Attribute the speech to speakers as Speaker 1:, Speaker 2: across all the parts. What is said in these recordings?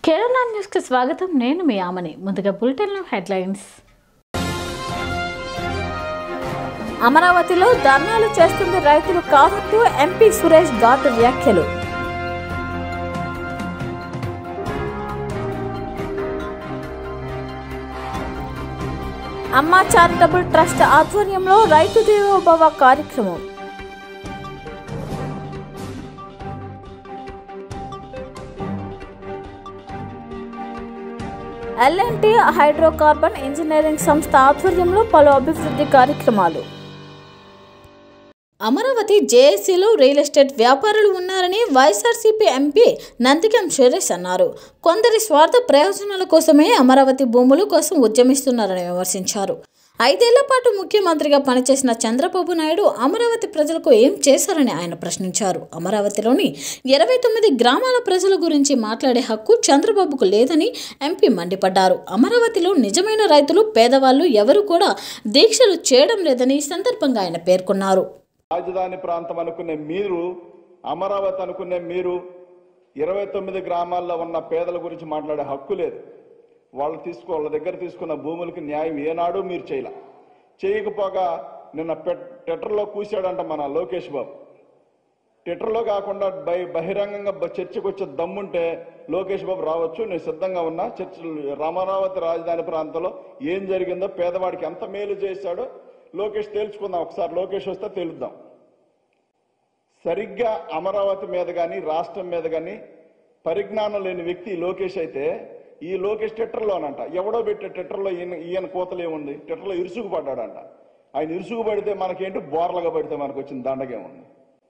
Speaker 1: కేరళ న్యూస్కి స్వాగతం నేను మీ ఆమని ముందుగా బులెటిన్లో హెడ్లైన్స్
Speaker 2: అమరావతిలో ధర్నాలు చేస్తుంది రైతులు కాదంటూ ఎంపీ సురేష్ ఘాటు వ్యాఖ్యలు అమ్మ చారిటబుల్ ట్రస్ట్ ఆధ్వర్యంలో రైతు దేవోభవ కార్యక్రమం ఎల్ఎన్టీ హైడ్రోకార్బన్ ఇంజనీరింగ్ సంస్థ ఆధ్వర్యంలో పలు అభివృద్ధి కార్యక్రమాలు అమరావతి జేఏసీలో రియల్ ఎస్టేట్ వ్యాపారులు ఉన్నారని వైఎస్ఆర్సీపీ ఎంపీ నందికం సురేష్ అన్నారు కొందరి స్వార్థ ప్రయోజనాల కోసమే అమరావతి భూముల కోసం ఉద్యమిస్తున్నారని విమర్శించారు ఐదేళ్ల పాటు ముఖ్యమంత్రిగా పనిచేసిన చంద్రబాబు నాయుడు అమరావతి ప్రజలకు ఏం చేశారని ఆయన ప్రశ్నించారు అమరావతిలోని ఇరవై తొమ్మిది గ్రామాల ప్రజల గురించి మాట్లాడే హక్కు చంద్రబాబుకు లేదని ఎంపీ మండిపడ్డారు అమరావతిలో నిజమైన రైతులు పేదవాళ్ళు ఎవరు కూడా దీక్షలు చేయడం లేదని ఈ సందర్భంగా ఆయన పేర్కొన్నారు
Speaker 3: రాజధాని ప్రాంతం అనుకునే మీరు అమరావతి అనుకునే మీరు ఇరవై తొమ్మిది గ్రామాల్లో ఉన్న పేదల గురించి మాట్లాడే హక్కు లేదు వాళ్ళు తీసుకో వాళ్ళ దగ్గర తీసుకున్న భూములకి న్యాయం ఏనాడు మీరు చేయలే చేయకపోగా నిన్న పెట్ టెటర్లో కూసాడంట మన లోకేష్ బాబు ట్విట్టర్లో కాకుండా బై బహిరంగంగా బ- చర్చకు వచ్చే దమ్ముంటే లోకేష్ బాబు రావచ్చు నేను సిద్ధంగా ఉన్నా చర్చ రామరావతి రాజధాని ప్రాంతంలో ఏం జరిగిందో పేదవాడికి ఎంత మేలు చేశాడో లోకేష్ తేల్చుకుందాం ఒకసారి లోకేష్ వస్తే తేలుద్దాం సరిగ్గా అమరావతి మీద కానీ రాష్ట్రం మీద కానీ పరిజ్ఞానం లేని వ్యక్తి ఈ లోకేష్ అయితే ఈ లోకేష్ ట్విట్టర్లోనంట ఎవడో పెట్టే ట్విట్టర్లో ఈయన ఈయన కోతలు ఏముంది ట్విట్టర్లో ఇరుసుకు పడ్డాడంట ఆయన ఇరుసుకు పడితే మనకేంటి బోర్లగా పడితే మనకు వచ్చిన దండగేముంది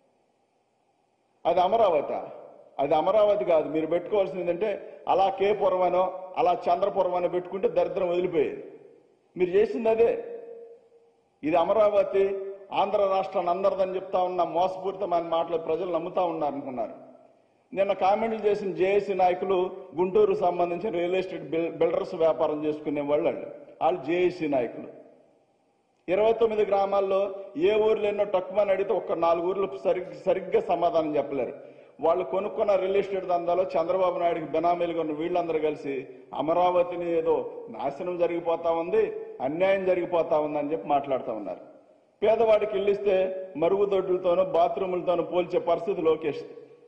Speaker 3: అది అమరావతి అది అమరావతి కాదు మీరు పెట్టుకోవాల్సింది ఏంటంటే అలా కేపురమనో అలా చంద్రపురమనో పెట్టుకుంటే దరిద్రం వదిలిపోయేది మీరు చేసింది అదే ఇది అమరావతి ఆంధ్ర రాష్ట్రాన్ని అందరిదని చెప్తా ఉన్న మోసపూరితమైన మాటలు ప్రజలు నమ్ముతా ఉన్నారు అనుకున్నారు నిన్న కామెంట్లు చేసిన జేఏసీ నాయకులు గుంటూరు సంబంధించిన రియల్ ఎస్టేట్ బిల్- బిల్డర్స్ వ్యాపారం చేసుకునే వాళ్ళు వాళ్ళు వాళ్ళు జేఏసీ నాయకులు ఇరవై తొమ్మిది గ్రామాల్లో ఏ ఊర్లో ఎన్నో తక్కువని అడిగితే ఒక్క నాలుగు ఊర్లు సరి సరిగ్గా సమాధానం చెప్పలేరు వాళ్ళు కొనుక్కున్న రియల్ ఎస్టేట్ దందాలో చంద్రబాబు నాయుడుకి బెనామీలుగా ఉన్న వీళ్ళందరూ కలిసి అమరావతిని ఏదో నాశనం జరిగిపోతా ఉంది అన్యాయం జరిగిపోతా ఉంది అని చెప్పి మాట్లాడుతూ ఉన్నారు పేదవాడికి ఇల్లిస్తే మరుగుదొడ్లతోనూ బాత్రూములతోనూ పోల్చే పరిస్థితి లోకేష్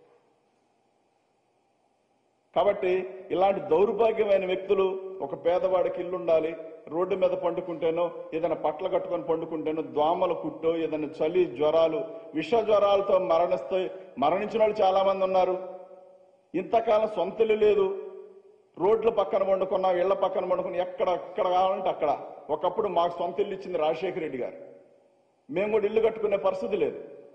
Speaker 3: కాబట్టి ఇలాంటి దౌర్భాగ్యమైన వ్యక్తులు ఒక పేదవాడికి ఇల్లు ఉండాలి రోడ్డు మీద పండుకుంటేనో ఏదైనా పట్ల కట్టుకొని పండుకుంటేనో దోమల కుట్టో ఏదైనా చలి జ్వరాలు విష జ్వరాలతో మరణిస్తే మరణించిన వాళ్ళు చాలా మంది ఉన్నారు ఇంతకాలం సొంత ఇల్లు లేదు రోడ్ల పక్కన పండుకున్నాం ఇళ్ల పక్కన పండుకుని ఎక్కడ ఎక్కడ కావాలంటే అక్కడ ఒకప్పుడు మాకు సొంత ఇల్లు ఇచ్చింది రాజశేఖర రెడ్డి గారు మేము కూడా ఇల్లు కట్టుకునే పరిస్థితి లేదు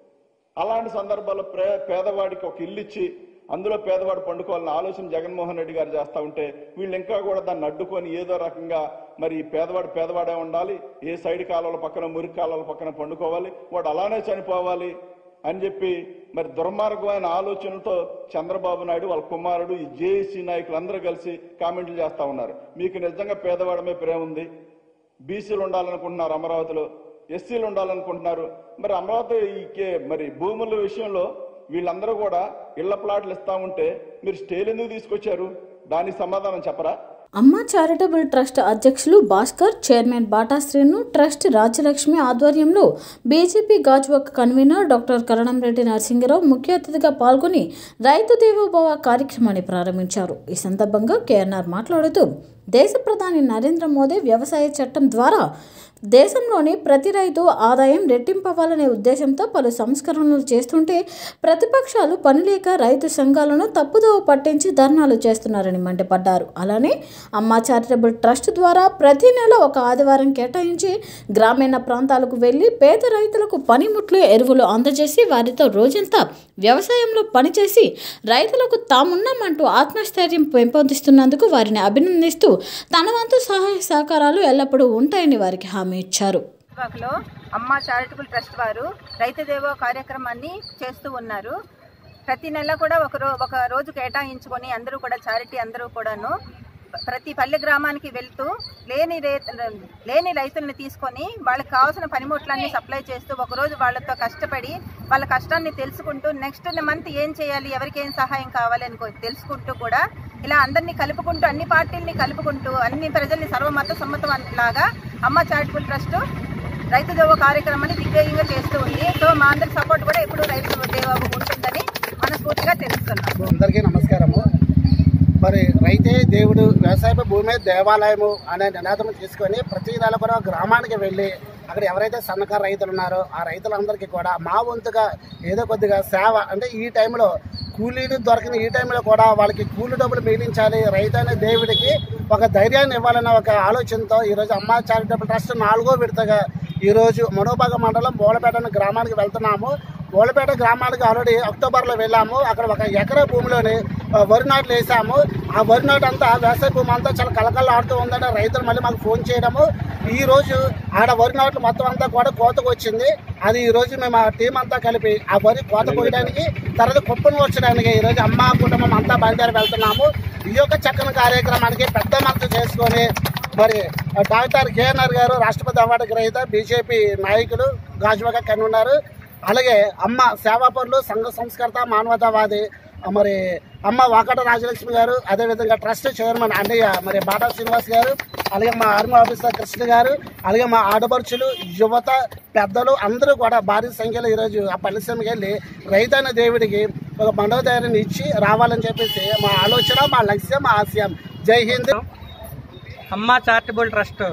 Speaker 3: అలాంటి సందర్భాల్లో ప్రే పేదవాడికి ఒక ఇల్లు ఇచ్చి అందులో పేదవాడు పండుకోవాలని ఆలోచన జగన్మోహన్ రెడ్డి గారు చేస్తా ఉంటే వీళ్ళు ఇంకా కూడా దాన్ని అడ్డుకొని ఏదో రకంగా మరి ఈ పేదవాడు పేదవాడే ఉండాలి ఏ సైడ్ కాలువల పక్కన మురికి కాలువల పక్కన పండుకోవాలి వాడు అలానే చనిపోవాలి అని చెప్పి మరి దుర్మార్గమైన ఆలోచనలతో చంద్రబాబు నాయుడు వాళ్ళ కుమారుడు ఈ జేఏసీ నాయకులు అందరూ కలిసి కామెంట్లు చేస్తా ఉన్నారు మీకు నిజంగా పేదవాడమే ప్రేమ ఉంది బీసీలు ఉండాలనుకుంటున్నారు అమరావతిలో ఎస్సీలు ఉండాలనుకుంటున్నారు మరి అమరావతి ఈ కే- మరి భూముల విషయంలో వీళ్ళందరూ కూడా ఇళ్ల ప్లాట్లు ఇస్తా ఉంటే మీరు స్టేలు ఎందుకు తీసుకొచ్చారు దానికి సమాధానం చెప్పరా
Speaker 2: అమ్మ చారిటబుల్ ట్రస్ట్ అధ్యక్షులు భాస్కర్ చైర్మన్ బాటా శ్రీను ట్రస్ట్ రాజ్యలక్ష్మి ఆధ్వర్యంలో BJP Gajuwaka convener doctor Karanamreddy Narasingarao ముఖ్య అతిథిగా పాల్గొని రైతు దేవోభవ కార్యక్రమాన్ని ప్రారంభించారు ఈ సందర్భంగా కేఎన్ఆర్ మాట్లాడుతూ దేశ ప్రధాని నరేంద్ర మోదీ వ్యవసాయ చట్టం ద్వారా దేశంలోని ప్రతి రైతు ఆదాయం రెట్టింపవ్వాలనే ఉద్దేశంతో పలు సంస్కరణలు చేస్తుంటే ప్రతిపక్షాలు పనిలేక రైతు సంఘాలను తప్పుదోవ పట్టించి ధర్నాలు చేస్తున్నారని మండిపడ్డారు అలానే అమ్మ చారిటబుల్ ట్రస్ట్ ద్వారా ప్రతి నెల ఒక ఆదివారం కేటాయించి గ్రామీణ ప్రాంతాలకు వెళ్లి పేద రైతులకు పనిముట్లు ఎరువులు అందజేసి వారితో రోజంతా వ్యవసాయంలో పనిచేసి రైతులకు తామున్నామంటూ ఆత్మస్థైర్యం పెంపొందిస్తున్నందుకు వారిని అభినందిస్తూ తన వంతు సహాయ సహకారాలు ఎల్లప్పుడూ ఉంటాయని వారికి హామీ ఇచ్చారు
Speaker 4: లో అమ్మ చారిటబుల్ ట్రస్ట్ వారు రైతు దేవో కార్యక్రమాన్ని చేస్తూ ఉన్నారు ప్రతి నెల కూడా ఒక రో ఒక రోజు కేటాయించుకొని అందరూ కూడా చారిటీ అందరూ కూడాను ప్రతి పల్లె గ్రామానికి వెళ్తూ లేని రే లేని రైతుల్ని తీసుకొని వాళ్ళకి కావాల్సిన పనిముట్లన్నీ సప్లై చేస్తూ ఒకరోజు వాళ్ళతో కష్టపడి వాళ్ళ కష్టాన్ని తెలుసుకుంటూ నెక్స్ట్ మంత్ ఏం చేయాలి ఎవరికి ఏం సహాయం కావాలి అని కొ- తెలుసుకుంటూ కూడా ఇలా అందరినీ కలుపుకుంటూ అన్ని పార్టీల్ని కలుపుకుంటూ అన్ని ప్రజల్ని సర్వమత సమ్మతం లాగా అమ్మ చారిటబుల్ ట్రస్ట్ రైతు దేవ కార్యక్రమాన్ని దిగ్విజయంగా చేస్తూ ఉంది సో మా అందరి సపోర్ట్ కూడా ఎప్పుడు రైతు దేవ ఉంటుందని మనస్ఫూర్తిగా తెలుస్తున్నాం
Speaker 5: అందరికీ నమస్కారము మరి రైతే దేవుడు వ్యవసాయ భూమి దేవాలయము అనే నినాదం తీసుకొని ప్రతి నెల కూడా గ్రామానికి వెళ్ళి అక్కడ ఎవరైతే సన్నకారు రైతులు ఉన్నారో ఆ రైతులందరికీ కూడా మా వంతుగా ఏదో కొద్దిగా సేవ అంటే ఈ టైంలో కూలీలు దొరకని ఈ టైంలో కూడా వాళ్ళకి కూలి డబ్బులు మిగిలించాలి రైతు అనే దేవుడికి ఒక ధైర్యాన్ని ఇవ్వాలన్న ఒక ఆలోచనతో ఈరోజు అమ్మ చారిటబుల్ ట్రస్ట్ నాలుగో విడతగా ఈరోజు మనోభాగ మండలం బోలపేట అనే గ్రామానికి వెళ్తున్నాము బోలపేట గ్రామానికి ఆల్రెడీ అక్టోబర్లో వెళ్ళాము అక్కడ ఒక ఎకరా భూమిలోని ఆ, వరి నాట్లు వేసాము ఆ వరి నాటు అంతా వ్యవసాయ భూమి అంతా చాలా కలకల్లా ఆడుతూ ఉందని రైతులు మళ్ళీ మాకు ఫోన్ చేయడము ఈ రోజు ఆడ వరి నాట్లు మొత్తం అంతా కూడా కోతకు వచ్చింది అది ఈ రోజు మేము ఆ టీం అంతా కలిపి ఆ వరి కోత కోయడానికి తర్వాత కుప్పను వచ్చడానికి ఈ రోజు అమ్మ కుటుంబం అంతా బయలుదేరి వెళ్తున్నాము ఈ యొక్క చక్కని కార్యక్రమానికి పెద్ద మనసు చేసుకొని మరి డాక్టర్ కేఎన్ఆర్ గారు రాష్ట్రపతి అవార్డు గ్రహీత బీజేపీ నాయకులు గాజువాక కన్నున్నారు అలాగే అమ్మ సేవాపరులు సంఘ సంస్కర్త మానవతావాది మరి అమ్మ వాకట రాజలక్ష్మి గారు అదేవిధంగా ట్రస్ట్ చైర్మన్ అన్నయ్య మరి బాటా శ్రీనివాస్ గారు అలాగే మా ఆర్మీ ఆఫీసర్ కృష్ణ గారు అలాగే మా ఆడపడుచులు యువత పెద్దలు అందరూ కూడా భారీ సంఖ్యలో ఈరోజు ఆ పరిశ్రమకి వెళ్ళి రైతైన దేవుడికి ఒక మనోధైర్యాన్ని ఇచ్చి రావాలని చెప్పేసి మా ఆలోచన మా లక్ష్యం మా ఆశయం జై హింద్
Speaker 6: అమ్మ చారిటబుల్ ట్రస్ట్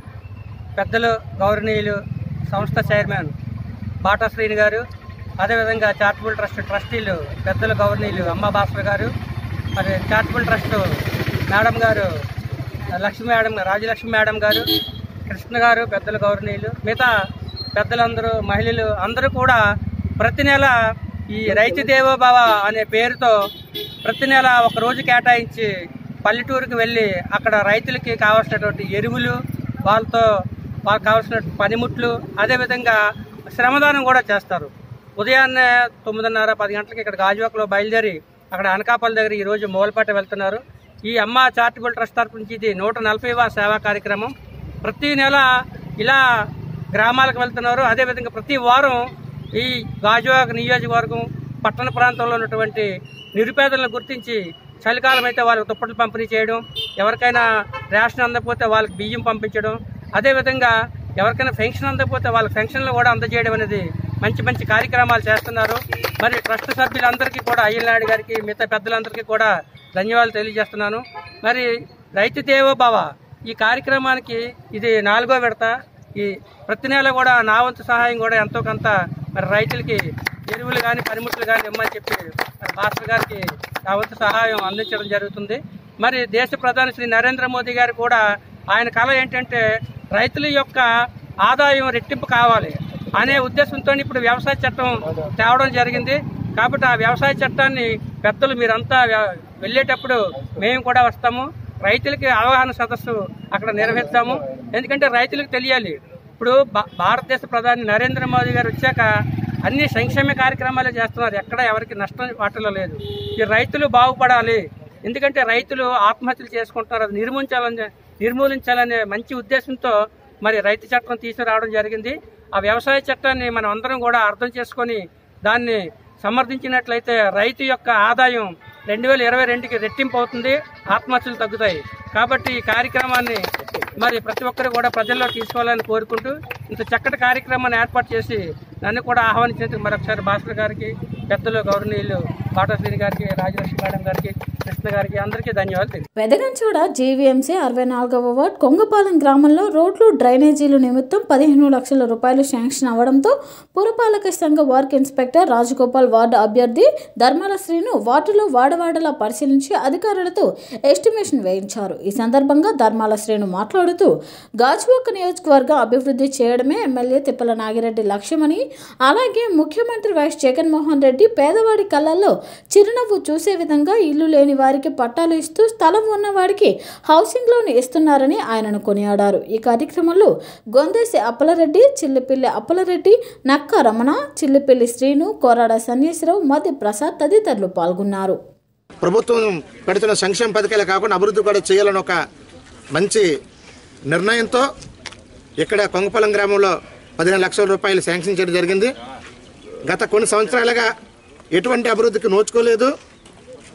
Speaker 6: పెద్దలు గౌరవనీయులు సంస్థ చైర్మన్ బాటా శ్రీని గారు అదేవిధంగా చారిటబుల్ ట్రస్ట్ ట్రస్టీలు పెద్దలు గౌరవనీయులు అమ్మ భాస్కర్ గారు మరి చారిటబుల్ ట్రస్ట్ మేడం గారు లక్ష్మీ మేడం రాజలక్ష్మి మేడం గారు కృష్ణ గారు పెద్దలు గౌరవనీయులు మిగతా పెద్దలందరూ మహిళలు అందరూ కూడా ప్రతి నెల ఈ రైతు దేవోభవ అనే పేరుతో ప్రతి నెల ఒక రోజు కేటాయించి పల్లెటూరుకి వెళ్ళి అక్కడ రైతులకి కావాల్సినటువంటి ఎరువులు వాళ్ళతో వాళ్ళకి కావాల్సిన పనిముట్లు అదేవిధంగా శ్రమదానం కూడా చేస్తారు ఉదయాన్నే తొమ్మిదిన్నర పది గంటలకి ఇక్కడ గాజువాకలో బయలుదేరి అక్కడ అనకాపల్లి దగ్గర ఈరోజు మూలపేట వెళ్తున్నారు ఈ అమ్మ చారిటబుల్ ట్రస్ట్ తరపు నుంచి ఇది నూట నలభైవ సేవా కార్యక్రమం ప్రతి నెల ఇలా గ్రామాలకు వెళ్తున్నారు అదేవిధంగా ప్రతి వారం ఈ గాజువాక నియోజకవర్గం పట్టణ ప్రాంతంలో ఉన్నటువంటి నిరుపేదలను గుర్తించి చలికాలం అయితే వాళ్ళకి దుప్పట్లు పంపిణీ చేయడం ఎవరికైనా రేషన్ అందకపోతే వాళ్ళకి బియ్యం పంపించడం అదేవిధంగా ఎవరికైనా పెన్షన్ అందకపోతే వాళ్ళకి పెన్షన్లు కూడా అందజేయడం అనేది మంచి మంచి కార్యక్రమాలు చేస్తున్నారు మరి ట్రస్ట్ సభ్యులందరికీ కూడా అయ్యనాయుడు గారికి మిగతా పెద్దలందరికీ కూడా ధన్యవాదాలు తెలియజేస్తున్నాను మరి రైతు దేవోభవ ఈ కార్యక్రమానికి ఇది నాలుగో విడత ఈ ప్రతి నెల కూడా నా వంతు సహాయం కూడా ఎంతో కొంత మరి రైతులకి ఎరువులు కానీ పనిముట్లు కానీ ఇమ్మని చెప్పి మరి భాస్కర్ గారికి నా వంతు సహాయం అందించడం జరుగుతుంది మరి దేశ ప్రధాని శ్రీ నరేంద్ర మోదీ గారు కూడా ఆయన కళ ఏంటంటే రైతుల యొక్క ఆదాయం రెట్టింపు కావాలి అనే ఉద్దేశంతో ఇప్పుడు వ్యవసాయ చట్టం తేవడం జరిగింది కాబట్టి ఆ వ్యవసాయ చట్టాన్ని పెద్దలు మీరంతా వ్య- వెళ్ళేటప్పుడు మేము కూడా వస్తాము రైతులకి అవగాహన సదస్సు అక్కడ నిర్వహిస్తాము ఎందుకంటే రైతులకు తెలియాలి ఇప్పుడు భా- భారతదేశ ప్రధాని నరేంద్ర మోదీ గారు వచ్చాక అన్ని సంక్షేమ కార్యక్రమాలే చేస్తున్నారు ఎక్కడ ఎవరికి నష్టం వాటిలో లేదు ఈ రైతులు బాగుపడాలి ఎందుకంటే రైతులు ఆత్మహత్యలు చేసుకుంటున్నారు అది నిర్మూలించాలని నిర్మూలించాలనే మంచి ఉద్దేశంతో మరి రైతు చట్టం తీసుకురావడం జరిగింది ఆ వ్యవసాయ చట్టాన్ని మనం అందరం కూడా అర్థం చేసుకొని దాన్ని సమర్థించినట్లయితే రైతు యొక్క ఆదాయం రెండు వేల ఇరవై రెండుకి రెట్టింపు అవుతుంది ఆత్మహత్యలు తగ్గుతాయి కాబట్టి ఈ కార్యక్రమాన్ని మరి ప్రతి ఒక్కరు కూడా ప్రజల్లో తీసుకోవాలని కోరుకుంటూ ఇంత చక్కటి కార్యక్రమాన్ని ఏర్పాటు చేసి నన్ను కూడా ఆహ్వానించినందుకు మరొకసారి భాస్కర్ గారికి పెద్దలు గౌరవనీయులు బాటశ్రీని గారికి రాజలక్ష్మి మేడం గారికి కృష్ణ గారికి అందరికీ ధన్యవాదాలు తెలియజేస్తున్నాను.
Speaker 2: వెదగంచోడ జేవీఎంసీ అరవై నాలుగవ వార్డ్ కొంగపాలెం గ్రామంలో రోడ్లు డ్రైనేజీలు నిమిత్తం పదిహేను లక్షల రూపాయలు శాంక్షన్ అవ్వడంతో పురపాలక సంఘ వర్క్ ఇన్స్పెక్టర్ రాజగోపాల్ వార్డు అభ్యర్థి ధర్మాల శ్రీను వార్డులో వాడవాడలా పరిశీలించి అధికారులతో ఎస్టిమేషన్ వేయించారు ఈ సందర్భంగా ధర్మాల శ్రీను మాట్లాడుతూ గాజువాక నియోజకవర్గ అభివృద్ధి చేయడమే ఎమ్మెల్యే తిప్పల నాగిరెడ్డి లక్ష్యమని అలాగే ముఖ్యమంత్రి వైఎస్ జగన్మోహన్ రెడ్డి పేదవాడి కళ్ళల్లో చిరునవ్వు చూసే విధంగా ఇల్లు లేని వారికి పట్టాలు ఇస్తూ స్థలం ఉన్న వాడికి హౌసింగ్ లోన్ ఇస్తున్నారని ఆయనను కొనియాడారు ఈ కార్యక్రమంలో గొందేసి అప్పలరెడ్డి చిల్లిపిల్లి అప్పలరెడ్డి నక్క రమణ చిల్లిపిల్లి శ్రీను కోరాడ సన్యాసిరావు మధ్య ప్రసాద్ తదితరులు పాల్గొన్నారు
Speaker 7: ప్రభుత్వం పెడుతున్న సంక్షేమ పథకాలే కాకుండా అభివృద్ధి కూడా చేయాలని ఒక మంచి నిర్ణయంతో ఇక్కడ కొంగపల్లం గ్రామంలో పదిహేను లక్షల రూపాయలు శాంక్షన్ చేయడం జరిగింది గత కొన్ని సంవత్సరాలుగా ఎటువంటి అభివృద్ధికి నోచుకోలేదు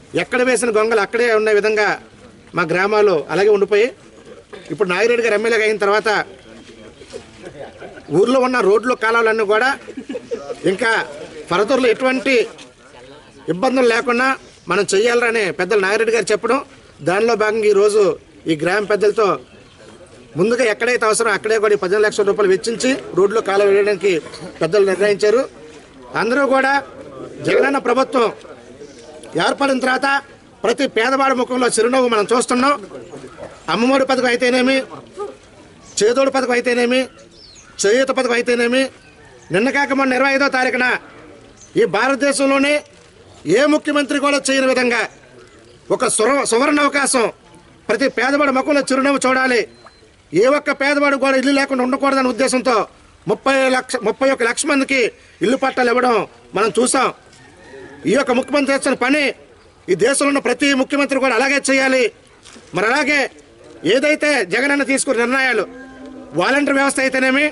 Speaker 7: ఎక్కడ వేసిన గొంగలు అక్కడే ఉన్న విధంగా మా గ్రామాలు అలాగే ఉండిపోయి ఇప్పుడు నాగిరెడ్డి గారు ఎమ్మెల్యేగా అయిన తర్వాత ఊర్లో ఉన్న రోడ్లు కాలువలన్నీ కూడా ఇంకా ఫర్దర్లో ఎటువంటి ఇబ్బందులు లేకుండా మనం చెయ్యాలని పెద్దలు నాగిరెడ్డి గారు చెప్పడం దానిలో భాగంగా ఈరోజు ఈ గ్రామ పెద్దలతో ముందుగా ఎక్కడైతే అవసరం అక్కడే కూడా ఈ పదిహేను లక్షల రూపాయలు వెచ్చించి రోడ్లు కాలువ వేయడానికి పెద్దలు నిర్ణయించారు అందరూ కూడా జగనన్న ప్రభుత్వం ఏర్పడిన తర్వాత ప్రతి పేదవాడి ముఖంలో చిరునవ్వు మనం చూస్తున్నాం అమ్మఒడి పథకం అయితేనేమి చేదోడు పథకం అయితేనేమి చేయూత పథకం అయితేనేమి నిన్న కాక మొన్న ఇరవై ఐదో తారీఖున ఈ భారతదేశంలోనే ఏ ముఖ్యమంత్రి కూడా చేయని విధంగా ఒక సుర సువర్ణ అవకాశం ప్రతి పేదవాడి ముఖంలో చిరునవ్వు చూడాలి ఏ ఒక్క పేదవాడు కూడా ఇల్లు లేకుండా ఉండకూడదనే ఉద్దేశంతో ముప్పై లక్ష ముప్పై ఒక్క లక్ష మందికి ఇల్లు పట్టాలు ఇవ్వడం మనం చూసాం ఈ యొక్క ముఖ్యమంత్రి చేసిన పని ఈ దేశంలో ఉన్న ప్రతి ముఖ్యమంత్రి కూడా అలాగే చేయాలి మరి అలాగే ఏదైతే జగనన్న తీసుకున్న నిర్ణయాలు వాలంటీర్ వ్యవస్థ అయితేనేమి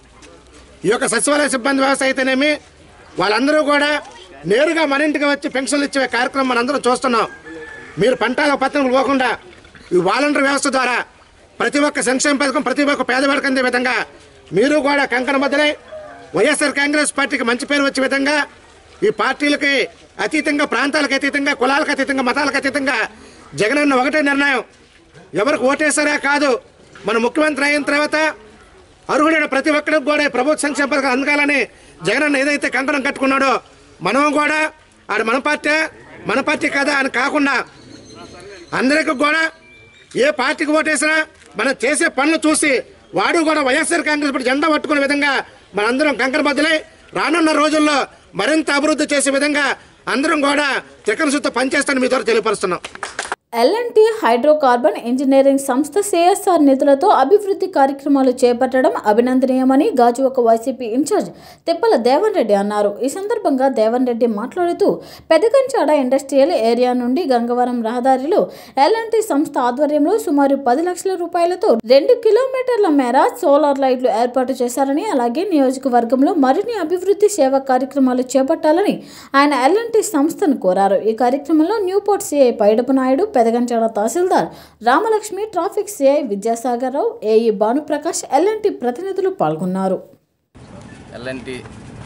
Speaker 7: ఈ యొక్క సచివాలయ సిబ్బంది వ్యవస్థ అయితేనేమి వాళ్ళందరూ కూడా నేరుగా మన ఇంటికి వచ్చి పెన్షన్లు ఇచ్చే కార్యక్రమం మనందరం చూస్తున్నాం మీరు పంటాల పత్రం పోకుండా ఈ వాలంటీర్ వ్యవస్థ ద్వారా ప్రతి ఒక్క సంక్షేమ పథకం ప్రతి ఒక్క పేదవాడికి అందే విధంగా మీరు కూడా కంకణ బద్దలై వైఎస్ఆర్ కాంగ్రెస్ పార్టీకి మంచి పేరు వచ్చే విధంగా ఈ పార్టీలకి అతీతంగా ప్రాంతాలకు అతీతంగా కులాలకు అతీతంగా మతాలకు అతీతంగా జగనన్న ఒకటే నిర్ణయం ఎవరికి ఓటేసారే కాదు మన ముఖ్యమంత్రి అయిన తర్వాత అర్హుడైన ప్రతి ఒక్కరికి కూడా ఈ ప్రభుత్వ సంక్షేమ పథకాలు అందగాలని జగనన్న ఏదైతే కంకణం కట్టుకున్నాడో మనం కూడా ఆడ మన పార్టీ మన పార్టీ కదా అని కాకుండా అందరికీ కూడా ఏ పార్టీకి ఓటేసినా మనం చేసే పనులు చూసి వాడు కూడా వైఎస్ఆర్ కాంగ్రెస్ పార్టీ జెండా పట్టుకునే విధంగా మనందరం కంకర బద్దలై రానున్న రోజుల్లో మరింత అభివృద్ధి చేసే విధంగా అందరం కూడా త్రికరణ సుత్త పనిచేస్తానని మీ ద్వారా తెలియపరుస్తున్నాం
Speaker 2: ఎల్ఎన్టీ హైడ్రోకార్బన్ ఇంజనీరింగ్ సంస్థ సిఎస్ఆర్ నిధులతో అభివృద్ధి కార్యక్రమాలు చేపట్టడం అభినందనీయమని గాజువాక వైసీపీ ఇన్ఛార్జ్ తిప్పల దేవన్ రెడ్డి అన్నారు ఈ సందర్భంగా దేవన్ రెడ్డి మాట్లాడుతూ పెదకంచాడ ఇండస్ట్రియల్ ఏరియా నుండి గంగవరం రహదారిలో ఎల్ఎన్టీ సంస్థ ఆధ్వర్యంలో సుమారు పది లక్షల రూపాయలతో రెండు కిలోమీటర్ల మేర సోలార్ లైట్లు ఏర్పాటు చేశారని అలాగే నియోజకవర్గంలో మరిన్ని అభివృద్ధి సేవా కార్యక్రమాలు చేపట్టాలని ఆయన ఎల్ఎన్టీ సంస్థను కోరారు ఈ కార్యక్రమంలో న్యూపోర్ట్ సిఐ పైడపు నాయుడు పెదగంచాడ తహసీల్దార్ Ramalakshmi traffic CI Vidyasagar Rao AE Bhanuprakash L and T ప్రతినిధులు పాల్గొన్నారు
Speaker 8: ఎల్ఎన్టీ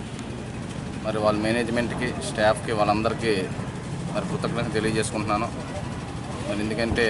Speaker 8: మరి వాళ్ళ మేనేజ్మెంట్కి స్టాఫ్కి వాళ్ళందరికీ మరి కృతజ్ఞత తెలియజేసుకుంటున్నాను మరి ఎందుకంటే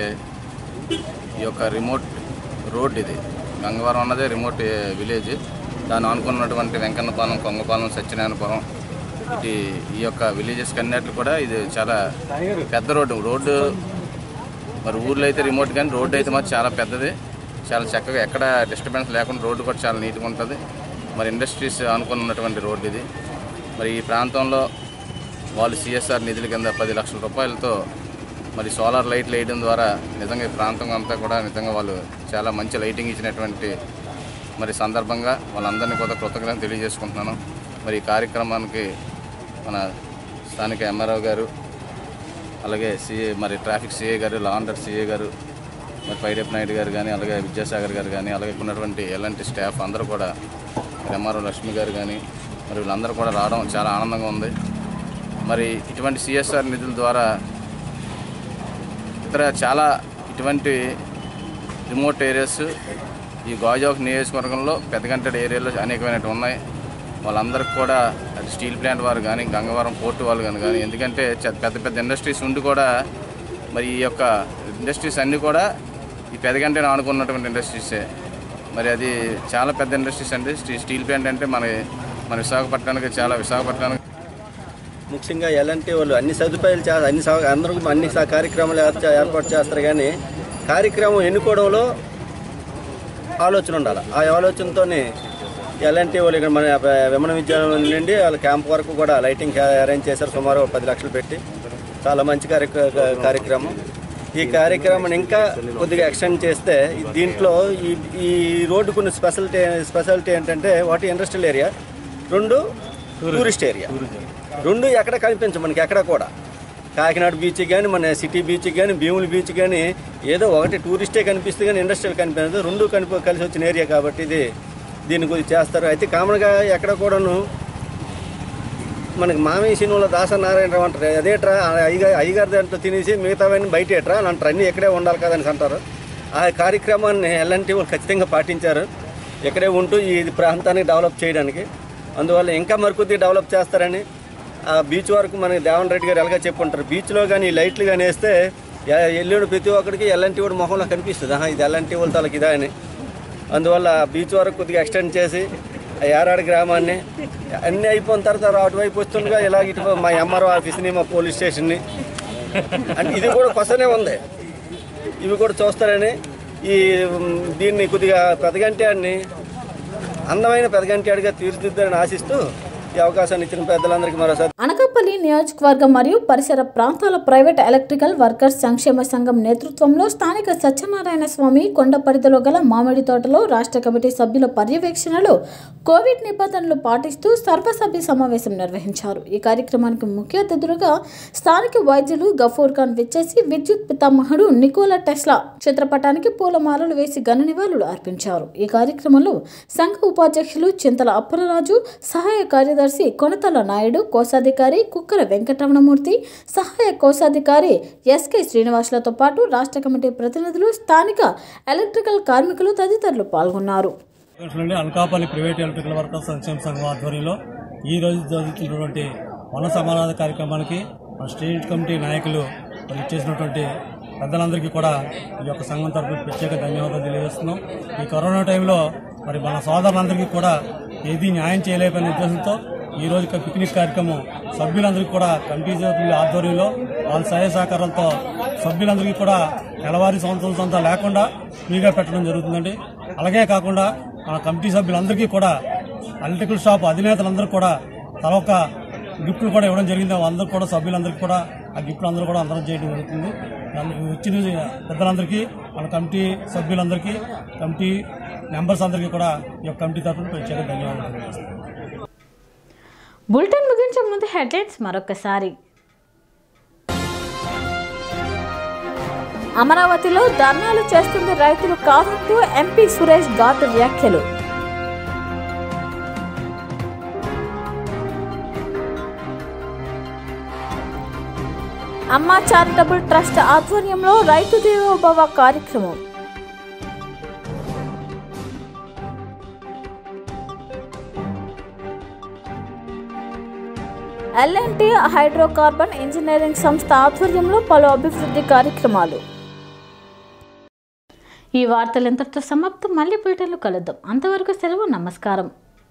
Speaker 8: ఈ యొక్క రిమోట్ రోడ్ ఇది గంగవరం అన్నదే రిమోట్ విలేజ్ దాన్ని ఆనుకున్నటువంటి వెంకన్నపాలెం కొంగపాలెం సత్యనారాయణపురం ఇటు ఈ యొక్క విలేజెస్ అన్నిట్లు కూడా ఇది చాలా పెద్ద రోడ్డు రోడ్డు మరి ఊర్లో అయితే రిమోట్ కానీ రోడ్డు అయితే మాత్రం చాలా పెద్దది చాలా చక్కగా ఎక్కడ డిస్టర్బెన్స్ లేకుండా రోడ్డు కూడా చాలా నీట్గా ఉంటుంది మరి ఇండస్ట్రీస్ అనుకుని ఉన్నటువంటి రోడ్డు ఇది మరి ఈ ప్రాంతంలో వాళ్ళు సిఎస్ఆర్ నిధుల కింద పది లక్షల రూపాయలతో మరి సోలార్ లైట్లు వేయడం ద్వారా నిజంగా ఈ ప్రాంతం అంతా కూడా నిజంగా వాళ్ళు చాలా మంచి లైటింగ్ ఇచ్చినటువంటి మరి సందర్భంగా వాళ్ళందరినీ కూడా కృతజ్ఞతలు తెలియజేసుకుంటున్నాను మరి ఈ కార్యక్రమానికి మన స్థానిక ఎంఆర్ఓ గారు అలాగే సిఏ మరి ట్రాఫిక్ సిఏ గారు లా అండర్ సిఏ గారు మరి పైడప్ నాయుడు గారు కానీ అలాగే విద్యాసాగర్ గారు కానీ అలాగే ఇక్కడ ఉన్నటువంటి ఎలాంటి స్టాఫ్ అందరూ కూడా మరి ఎంఆర్ఓ లక్ష్మి గారు కానీ మరి వీళ్ళందరూ కూడా రావడం చాలా ఆనందంగా ఉంది మరి ఇటువంటి సిఎస్ఆర్ నిధుల ద్వారా ఇతర చాలా ఇటువంటి రిమోట్ ఏరియాస్ ఈ గాజాక్ నియోజకవర్గంలో పెద్దగంటడి ఏరియాలో అనేకమైనవి ఉన్నాయి వాళ్ళందరికీ కూడా అది స్టీల్ ప్లాంట్ వారు కానీ గంగవరం పోర్టు వాళ్ళు కానీ కానీ ఎందుకంటే చ- పెద్ద పెద్ద ఇండస్ట్రీస్ ఉండి కూడా మరి ఈ యొక్క ఇండస్ట్రీస్ అన్నీ కూడా ఈ పెదగంటని ఆనుకున్నటువంటి ఇండస్ట్రీసే మరి అది చాలా పెద్ద ఇండస్ట్రీస్ అండి స్టీ- స్టీల్ ప్లాంట్ అంటే మన మన విశాఖపట్నానికి చాలా విశాఖపట్నానికి
Speaker 9: ముఖ్యంగా ఎలాంటి వాళ్ళు అన్ని సదుపాయాలు చే అన్ని సౌ- అందరూ అన్ని స- కార్యక్రమాలు ఏర్చ- ఏర్పాటు చేస్తారు కానీ కార్యక్రమం ఎన్నుకోవడంలో ఆలోచన ఉండాలి ఆ ఆలోచనతోనే ఎలాంటి వాళ్ళు ఇక్కడ మన విమాన విద్యాలయం నుండి వాళ్ళ క్యాంప్ వరకు కూడా లైటింగ్ అరేంజ్ చేశారు సుమారు ఒక పది లక్షలు పెట్టి చాలా మంచి కార్యక్ర కార్యక్రమం ఈ కార్యక్రమం ఇంకా కొద్దిగా ఎక్స్టెండ్ చేస్తే దీంట్లో ఈ ఈ రోడ్డు కొన్ని స్పెషాలిటీ స్పెషాలిటీ ఏంటంటే ఒకటి ఇండస్ట్రియల్ ఏరియా రెండు టూరిస్ట్ ఏరియా రెండు ఎక్కడ కనిపించవు మనకి ఎక్కడ కూడా కాకినాడ బీచ్ కానీ మన సిటీ బీచ్ కానీ భీముల బీచ్ కానీ ఏదో ఒకటి టూరిస్టే కనిపిస్తుంది కానీ ఇండస్ట్రియల్ కనిపించదు రెండు కనిపి కలిసి వచ్చిన ఏరియా కాబట్టి ఇది దీన్ని కొద్దిగా చేస్తారు అయితే కామన్గా ఎక్కడ కూడాను మనకి మామయ్య సినిమాలో దాసనారాయణరావు అంటారు అదేట్రా ఆ అయ్యగారి అయ్యగారి దాంట్లో తినేసి మిగతావన్నీ బయట ఎట్రా అని అంటారు అన్నీ ఇక్కడే ఉండాలి కదని అంటారు ఆ కార్యక్రమాన్ని ఎల్ఎన్టీ వాళ్ళు ఖచ్చితంగా పాటించారు ఇక్కడే ఉంటూ ఈ ప్రాంతాన్ని డెవలప్ చేయడానికి అందువల్ల ఇంకా మరికొద్దిగా డెవలప్ చేస్తారని ఆ బీచ్ వరకు మనకి దేవన్ రెడ్డి గారు ఎలాగ చెప్పుంటారు బీచ్లో కానీ ఈ లైట్లు కానీ వేస్తే ఎ- ఎల్లుండి ప్రతి ఒక్కడికి ఎల్ఎన్టీ వాడు మొహంలో కనిపిస్తుంది ఆహా ఇది ఎల్ఎన్టీ వాళ్ళ తలకి ఇదా అని అందువల్ల బీచ్ వరకు కొద్దిగా ఎక్స్టెండ్ చేసి ఆ ఏరాడు గ్రామాన్ని అన్నీ అయిపోయిన తర్వాత అటువైపు వస్తుండగా ఇలా ఇటు మా ఎంఆర్ఓ ఆఫీస్ని మా పోలీస్ స్టేషన్ని అంటే ఇది కూడా కొసనే ఉంది ఇవి కూడా చూస్తారని ఈ ఉమ్, దీన్ని కొద్దిగా పెదగంటాడిని అందమైన పెదగంటాడిగా తీర్చిదిద్దారని ఆశిస్తూ ఈ అవకాశాన్ని ఇచ్చిన పెద్దలందరికీ మరోసారి
Speaker 2: అనకాపల్లి నియోజకవర్గం మరియు పరిసర ప్రాంతాల ప్రైవేట్ ఎలక్ట్రికల్ వర్కర్స్ సంక్షేమ సంఘం నేతృత్వంలో స్థానిక సత్యనారాయణ స్వామి కొండ పరిధిలో గల మామిడి తోటలో రాష్ట్ర కమిటీ సభ్యుల పర్యవేక్షణలో కోవిడ్ నిబంధనలు పాటిస్తూ సర్వసభ్య సమావేశం నిర్వహించారు ఈ కార్యక్రమానికి ముఖ్య అతిథులుగా స్థానిక వైద్యులు గఫూర్ ఖాన్ విచ్చేసి విద్యుత్ పితామహుడు నికోలా టెస్లా చిత్రపటానికి పూలమాలలు వేసి ఘన నివాళులు అర్పించారు ఈ కార్యక్రమంలో సంఘ ఉపాధ్యక్షులు చింతల అప్పలరాజు సహాయ కార్యదర్శి కొనతల నాయుడు కోశాధికారి కుక్కల వెంకటరమణమూర్తి సహాయ కోశాధికారి ఎస్కే శ్రీనివాసులతో పాటు రాష్ట్ర కమిటీ ప్రతినిధులు స్థానిక ఎలక్ట్రికల్ కార్మికులు తదితరులు పాల్గొన్నారు
Speaker 10: నుండి అనకాపల్లి ప్రైవేట్ ఎలక్ట్రికల్ వర్కర్స్ సంక్షేమ సంఘం ఆధ్వర్యంలో ఈ రోజు జరుగుతున్నటువంటి వన సమానాధ కార్యక్రమానికి మన స్టేట్ కమిటీ నాయకులు మరి ఇచ్చేసినటువంటి పెద్దలందరికీ కూడా ఈ యొక్క సంఘం తరఫున ప్రత్యేక ధన్యవాదాలు తెలియజేస్తున్నాం ఈ కరోనా టైంలో మరి మన సోదరులందరికీ కూడా ఏది న్యాయం చేయలేకపోయిన ఉద్దేశంతో ఈ రోజు ఒక పిక్నిక్ కార్యక్రమం సభ్యులందరికీ కూడా కమిటీ సభ్యుల ఆధ్వర్యంలో వాళ్ళ సహాయ సహకారాలతో సభ్యులందరికీ కూడా నెలవారీ సంవత్సరం సంతా లేకుండా ఫ్రీగా పెట్టడం జరుగుతుందండి అలాగే కాకుండా మన కమిటీ సభ్యులందరికీ కూడా ఎలక్ట్రికల్ షాప్ అధినేతలందరూ కూడా తల ఒక గిఫ్ట్లు కూడా ఇవ్వడం జరిగింది అందరూ కూడా సభ్యులందరికీ కూడా ఆ గిఫ్ట్లు అందరూ కూడా అందరం చేయడం జరుగుతుంది దానికి వచ్చిన పెద్దలందరికీ మన కమిటీ సభ్యులందరికీ కమిటీ మెంబర్స్ అందరికీ కూడా ఈ యొక్క కమిటీ తరఫున ప్రత్యేక ధన్యవాదాలు తెలియజేస్తున్నాను
Speaker 1: బులెటిన్ ముగించే ముందు హెడ్లైన్స్ మరొకసారి
Speaker 2: అమరావతిలో ధర్నాలు చేస్తుంది రైతులు కాదంటూ ఎంపీ సురేష్ ఘాటు వ్యాఖ్యలు అమ్మా చారిటబుల్ ట్రస్ట్ ఆధ్వర్యంలో రైతు దేవోభవ కార్యక్రమం ఎల్ఎన్టీ హైడ్రోకార్బన్ ఇంజనీరింగ్ సంస్థ ఆధ్వర్యంలో పలు అభివృద్ధి కార్యక్రమాలు
Speaker 1: ఈ వార్తలు ఎంతటితో సమాప్తం మళ్ళీ బులెటిన్లో కలుద్దాం అంతవరకు సెలవు నమస్కారం